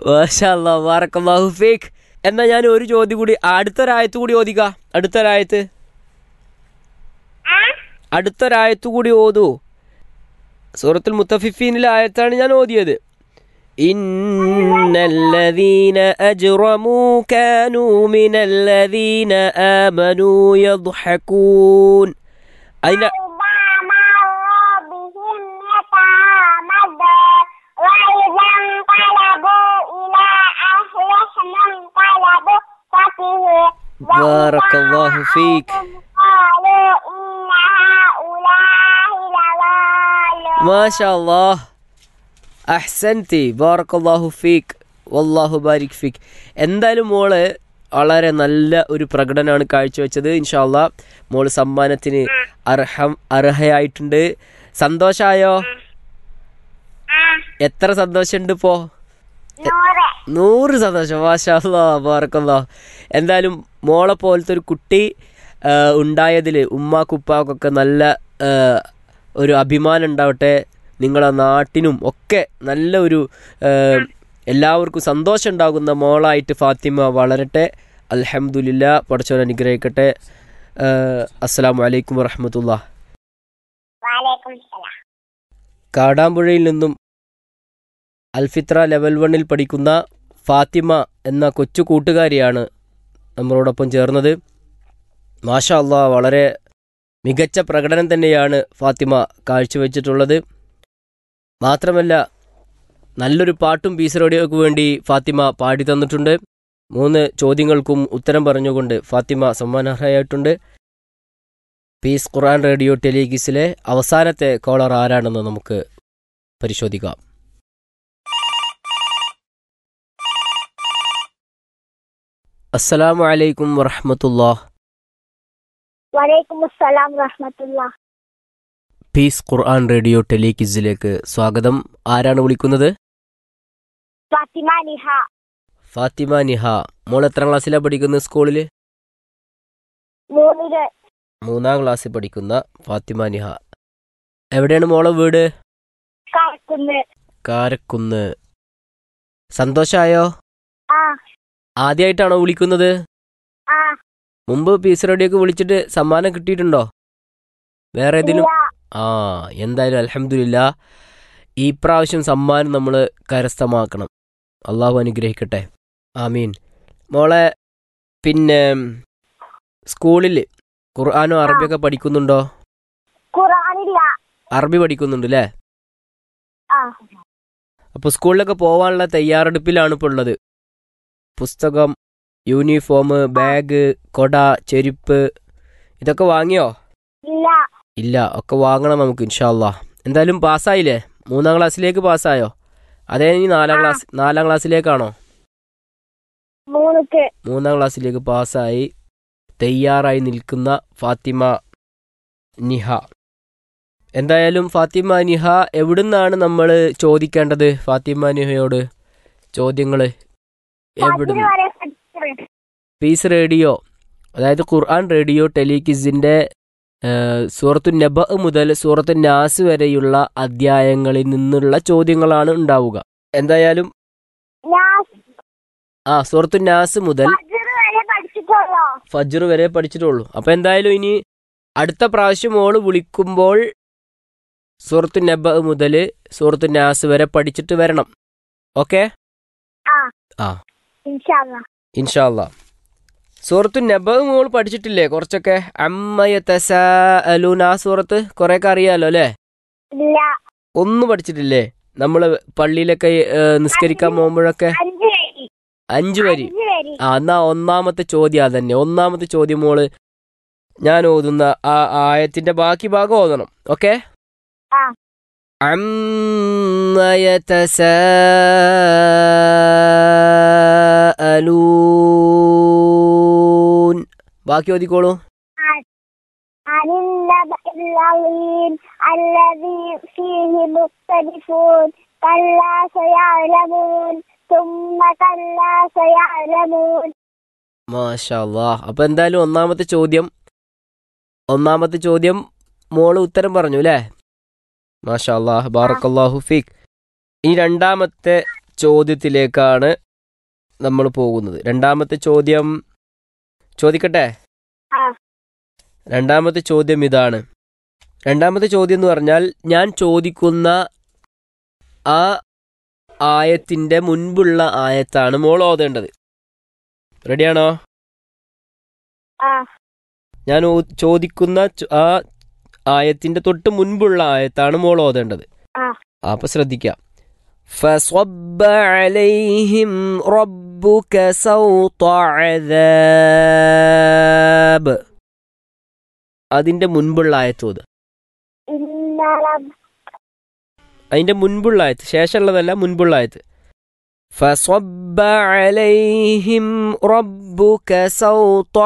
മാഷാല്ലാ ബാറക്കല്ലാഹു ഫീക്ക് എന്നാ ഞാൻ ഒരു ചോദ്യം കൂടി അടുത്തൊരായത്ത് കൂടി ഓദിക്ക അടുത്തൊരായത്ത് അടുത്തൊരായത്ത് കൂടി ഓതൂ സൂറത്തുൽ മുത്തഫിഫീനിലെ ആയത്താണ് ഞാൻ ഓതിയത് إن الذين أجرموا كانوا من الذين آمنوا يضحكون أين إذا مروا بهم يتامدى وإذا انقلبوا إلى أهلهم انقلبوا فكهوا بارك الله فيك قالوا إن هؤلاء لضالون ما شاء الله അഹ്സൻതി ബാറക്കല്ലാഹു ഫീക്ക് വല്ലാഹു ബാരിക് ഫീക്ക് എന്തായാലും മോള് വളരെ നല്ല ഒരു പ്രകടനമാണ് കാഴ്ചവെച്ചത് ഇൻഷാല്ല മോള് സമ്മാനത്തിന് അർഹം അർഹയായിട്ടുണ്ട് സന്തോഷായോ എത്ര സന്തോഷമുണ്ട് ഇപ്പോ നൂറ് നൂറ് സന്തോഷം മാഷാല്ലാ ബാറക്കല്ലാ എന്തായാലും മോളെ പോലത്തെ ഒരു കുട്ടി ഉണ്ടായതിൽ ഉമ്മാക്കുപ്പാക്കൊക്കെ നല്ല ആ, ഒരു അഭിമാനം ഉണ്ടാവട്ടെ നിങ്ങളെ നാട്ടിനും ഒക്കെ നല്ല ഒരു ആ, എല്ലാവർക്കും സന്തോഷം ഉണ്ടാകുന്ന മോളായിട്ട് ഫാത്തിമ വളരട്ടെ അൽഹംദുലില്ല പഠിച്ചവൻ അനുഗ്രഹിക്കട്ടെ ആ, അസ്സലാമു അലൈക്കും വറഹമത്തുള്ള വലൈക്കും സലാം കാടാമ്പുഴയിൽ നിന്നും അൽഫിത്ര ലെവൽ വണ്ണിൽ പഠിക്കുന്ന ഫാത്തിമ എന്ന കൊച്ചു കൂട്ടുകാരിയാണ് നമ്മളോടൊപ്പം ചേർന്നത് മാഷാ അള്ളാ വളരെ മികച്ച പ്രകടനം തന്നെയാണ് ഫാത്തിമ കാഴ്ചവെച്ചിട്ടുള്ളത് മാത്രമല്ല നല്ലൊരു പാട്ടും പീസ് റേഡിയോക്ക് വേണ്ടി ഫാത്തിമ പാടി തന്നിട്ടുണ്ട് മൂന്ന് ചോദ്യങ്ങൾക്കും ഉത്തരം പറഞ്ഞുകൊണ്ട് ഫാത്തിമ സമ്മാനാർഹയായിട്ടുണ്ട് പീസ് ഖുർആൻ റേഡിയോ ടെലിഗിസിലെ അവസാനത്തെ കോളർ ആരാണെന്ന് നമുക്ക് പരിശോധിക്കാം അസ്സലാമു അലൈക്കും വറഹമത്തുല്ലാ വലൈക്കും അസ്സലാം റഹ്മത്തുള്ള പീസ് ഖുർആൻ റേഡിയോ ടെലികിസിലേക്ക് സ്വാഗതം ആരാണ് വിളിക്കുന്നത് ഫാത്തിമ നിഹ ഫാത്തിമ നിഹ മോൾ എത്രാം ക്ലാസ്സിലാണ് പഠിക്കുന്നത് സ്കൂളിൽ മൂന്നില് മൂന്നാം ക്ലാസ്സിൽ പഠിക്കുന്ന ഫാത്തിമ നിഹ എവിടെയാണ് മോളെ വീട് കാർക്കുന്ന് കാരക്കുന്ന് സന്തോഷായോ ആ ആദ്യമായിട്ടാണോ വിളിക്കുന്നത് ആ മുമ്പ് പീസ് റേഡിയോക്ക് വിളിച്ചിട്ട് സമ്മാനം കിട്ടിയിട്ടുണ്ടോ വേറെ ഏതെങ്കിലും ഇല്ല ആ എന്തായാലും അലഹമില്ല ഈ പ്രാവശ്യം സമ്മാനം നമ്മൾ കരസ്ഥമാക്കണം അള്ളാഹു അനുഗ്രഹിക്കട്ടെ ആമീൻ മോളെ പിന്നെ സ്കൂളിൽ ഖുർആാനോ അറബിയൊക്കെ പഠിക്കുന്നുണ്ടോ ഖുറാനില്ല അറബി പഠിക്കുന്നുണ്ട് അല്ലേ ആ അപ്പോൾ സ്കൂളിലൊക്കെ പോകാനുള്ള തയ്യാറെടുപ്പിലാണ് ഇപ്പോൾ ഉള്ളത് പുസ്തകം യൂണിഫോം ബാഗ് കൊട ചെരുപ്പ് ഇതൊക്കെ വാങ്ങിയോ ഇല്ല ഇല്ല ഒക്കെ വാങ്ങണം നമുക്ക് ഇൻഷാല്ലാ എന്തായാലും പാസ്സായില്ലേ മൂന്നാം ക്ലാസ്സിലേക്ക് പാസ്സായോ അതേ ഇനി നാലാം ആ. ക്ലാസ് നാലാം ക്ലാസ്സിലേക്കാണോ മൂന്നുക്ക് മൂന്നാം ക്ലാസ്സിലേക്ക് പാസ്സായി തയ്യാറായി നിൽക്കുന്ന ഫാത്തിമ നിഹ എന്തായാലും ഫാത്തിമ നിഹ എവിടുന്നാണ് നമ്മൾ ചോദിക്കേണ്ടത് ഫാത്തിമ നിഹയോട് ചോദ്യങ്ങൾ എവിടുന്ന് പതിന് വരെ പഠിച്ചു പീസ് റേഡിയോ അതായത് ഖുർആൻ റേഡിയോ ടെലികിസിന്റെ സൂറത്തു നബ മുതൽ സൂറത്തു നാസ് വരെയുള്ള അധ്യായങ്ങളിൽ നിന്നുള്ള ചോദ്യങ്ങളാണ് ഉണ്ടാവുക എന്തായാലും ഞാൻ ആ സൂറത്തു നാസ് മുതൽ പതിന് വരെ പഠിച്ചിട്ടുള്ളോ ഫജ്ർ വരെ പഠിച്ചിട്ടുള്ളൂ അപ്പൊ എന്തായാലും ഇനി അടുത്ത പ്രാവശ്യം മോള് വിളിക്കുമ്പോൾ സൂറത്തു നബ മുതൽ സൂറത്തു നാസ് വരെ പഠിച്ചിട്ട് വരണം ഓക്കെ ഇൻഷാല്ല ഇൻഷാല്ല സൂറത്തു നബ മോൾ പഠിച്ചിട്ടില്ലേ കുറച്ചൊക്കെ അമ്മയത്തസ അലൂൻ ആ സൂറത്ത് കുറെയൊക്കെ അറിയാലോ അല്ലേ ഇല്ല ഒന്നും പഠിച്ചിട്ടില്ലേ നമ്മൾ പള്ളിയിലൊക്കെ ഏ, നിസ്കരിക്കാൻ പോകുമ്പോഴൊക്കെ അഞ്ച് വരി അഞ്ചു വരി അഞ്ച് വരി ആ എന്നാ ഒന്നാമത്തെ ചോദ്യം അതന്നെ ഒന്നാമത്തെ ചോദ്യം മോള് ഞാൻ ഓതുന്ന ആ ആയത്തിന്റെ ബാക്കി ഭാഗം ഓതണം ഓക്കെ ആ. അമ്മയതസൂൻ ബാക്കി ഓതിക്കോളൂ عن النبأ العظيم الذي فيه مختلفون كلا سيعلمون ثم كلا سيعلمون മാഷാല്ലാ അപ്പൊ എന്തായാലും ഒന്നാമത്തെ ചോദ്യം ഒന്നാമത്തെ ചോദ്യം മോള് ഉത്തരം പറഞ്ഞു അല്ലേ മാഷാല്ലാ ബാറക്കല്ലാഹു ഫീഖ് ഇനി രണ്ടാമത്തെ ചോദ്യത്തിലേക്കാണ് നമ്മൾ പോകുന്നത് രണ്ടാമത്തെ ചോദ്യം ചോദിക്കട്ടെ ആ രണ്ടാമത്തെ ചോദ്യം ഇതാണ് രണ്ടാമത്തെ ചോദ്യം എന്ന് പറഞ്ഞാൽ ഞാൻ ചോദിക്കുന്ന ആ ആയത്തിൻ്റെ മുൻപുള്ള ആയത്താണ് മോൾ ഓതേണ്ടത് റെഡിയാണോ ആ ഞാൻ ഓ- ചോദിക്കുന്ന ചോ- ആ ആയത്തിൻ്റെ തൊട്ട് മുൻപുള്ള ആയത്താണ് മോൾ ഓതേണ്ടത് ആ അപ്പൊ ശ്രദ്ധിക്കാം فصب عليهم ربك سوط عذاب അതിന്റെ മുൻപുള്ള ആയത്തോത് إن رب അതിന്റെ മുൻപുള്ള ആയത്ത് ശേഷമുള്ളതല്ല മുൻപുള്ള ആയത്ത് فصب عليهم ربك سوط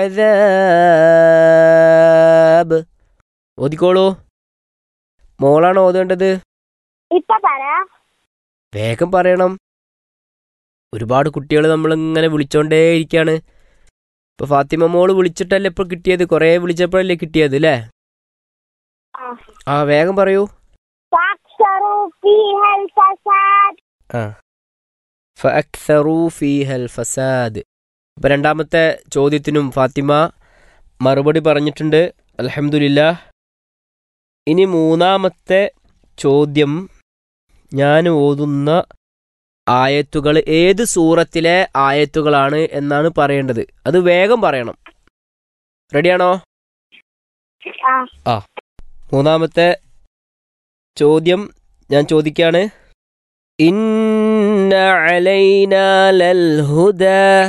عذاب ഓതിക്കോളൂ മോളാണ് ഓതേണ്ടത് ഇപ്പൊ പറയാ വേഗം പറയണം ഒരുപാട് കുട്ടികൾ നമ്മളിങ്ങനെ വിളിച്ചോണ്ടേ ഇരിക്കാണ് ഇപ്പൊ ഫാത്തിമ മോള് വിളിച്ചിട്ടല്ലേ ഇപ്പൊ കിട്ടിയത് കുറേ വിളിച്ചപ്പോഴല്ലേ കിട്ടിയത് അല്ലേ ആ ആ വേഗം പറയൂ فاكثروا فيها الفساد ആ ഫഅക്സറൂ ഫീഹൽ ഫസാദ് അപ്പൊ രണ്ടാമത്തെ ചോദ്യത്തിനും ഫാത്തിമ മറുപടി പറഞ്ഞിട്ടുണ്ട് അൽഹംദുലില്ല ഇനി മൂന്നാമത്തെ ചോദ്യം ഞാൻ ഓതുന്ന ആയത്തുകൾ ഏത് സൂറത്തിലെ ആയത്തുകളാണ് എന്നാണ് പറയേണ്ടത് അത് വേഗം പറയണം റെഡിയാണോ ആ മൂന്നാമത്തെ ചോദ്യം ഞാൻ ചോദിക്കാണ് ഇന്ന അലൈന ലൽ ഹുദ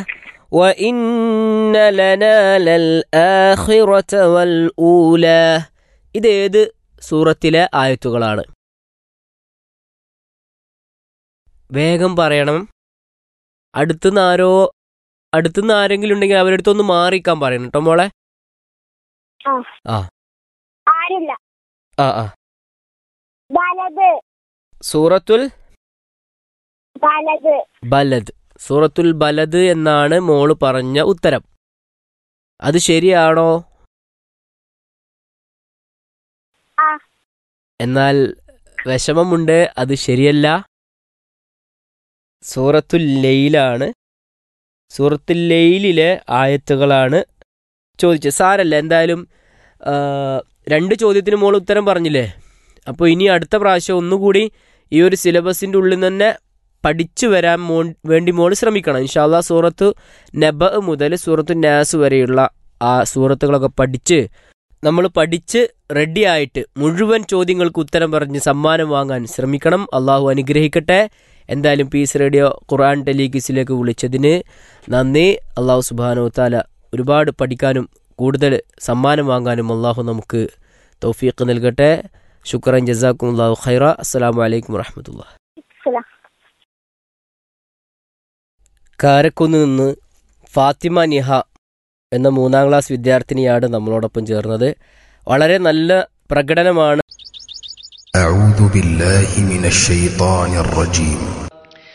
وإن لنا للآخرة والأولى ഇതേത് സൂറത്തിലെ ആയത്തുകളാണ് വേഗം പറയണം അടുത്തുനിന്ന് ആരോ അടുത്തുനിന്ന് ആരെങ്കിലും ഉണ്ടെങ്കിൽ അവരുടെ അടുത്തൊന്ന് മാറിക്കാൻ പറയണം കേട്ടോ മോളെ ആരില്ല ആ ആ വലത് സൂറത്തുൽ വലത് ബലദ് സൂറത്തുൽ ബലദ് എന്നാണ് മോള് പറഞ്ഞ ഉത്തരം അത് ശരിയാണോ ആ എന്നാൽ വിഷമമുണ്ട് അത് ശരിയല്ല സൂറത്തുൽ ലെയിലാണ് സൂറത്തുൽ ലെയിലിലെ ആയത്തുകളാണ് ചോദിച്ചത് സാരല്ല എന്തായാലും ആ, രണ്ട് ചോദ്യത്തിന് മോൾ ഉത്തരം പറഞ്ഞില്ലേ അപ്പോൾ ഇനി അടുത്ത പ്രാവശ്യം ഒന്നുകൂടി ഈ ഒരു സിലബസിൻ്റെ ഉള്ളിൽ തന്നെ പഠിച്ചു വരാൻ മോ വേണ്ടി മോൾ ശ്രമിക്കണം ഇൻഷാല്ലാ സൂറത്ത് നബ മുതൽ സൂറത്ത് നാസ് വരെയുള്ള ആ സൂറത്തുകളൊക്കെ പഠിച്ച് നമ്മൾ പഠിച്ച് റെഡിയായിട്ട് മുഴുവൻ ചോദ്യങ്ങൾക്ക് ഉത്തരം പറഞ്ഞ് സമ്മാനം വാങ്ങാൻ ശ്രമിക്കണം അള്ളാഹു അനുഗ്രഹിക്കട്ടെ എന്തായാലും പീസ് റേഡിയോ ഖുർആൻ ടെലിഗിസിലേക്ക് വിളിച്ചതിന് നന്ദി അള്ളാഹു സുബാനോ താല ഒരുപാട് പഠിക്കാനും കൂടുതൽ സമ്മാനം വാങ്ങാനും അള്ളാഹു നമുക്ക് തൗഫീഖ് നൽകട്ടെ ശുക്രൻ ജസാക്കും അള്ളാഹു ഖൈറ അസ്സലാമു അലൈക്കും വറഹമത്തുള്ള സലാം. കാരക്കുന്ന് നിന്ന് ഫാത്തിമ നിഹ എന്ന മൂന്നാം ക്ലാസ് വിദ്യാർത്ഥിനിയാണ് നമ്മളോടൊപ്പം ചേർന്നത് വളരെ നല്ല പ്രകടനമാണ് أعوذ بالله من الشيطان الرجيم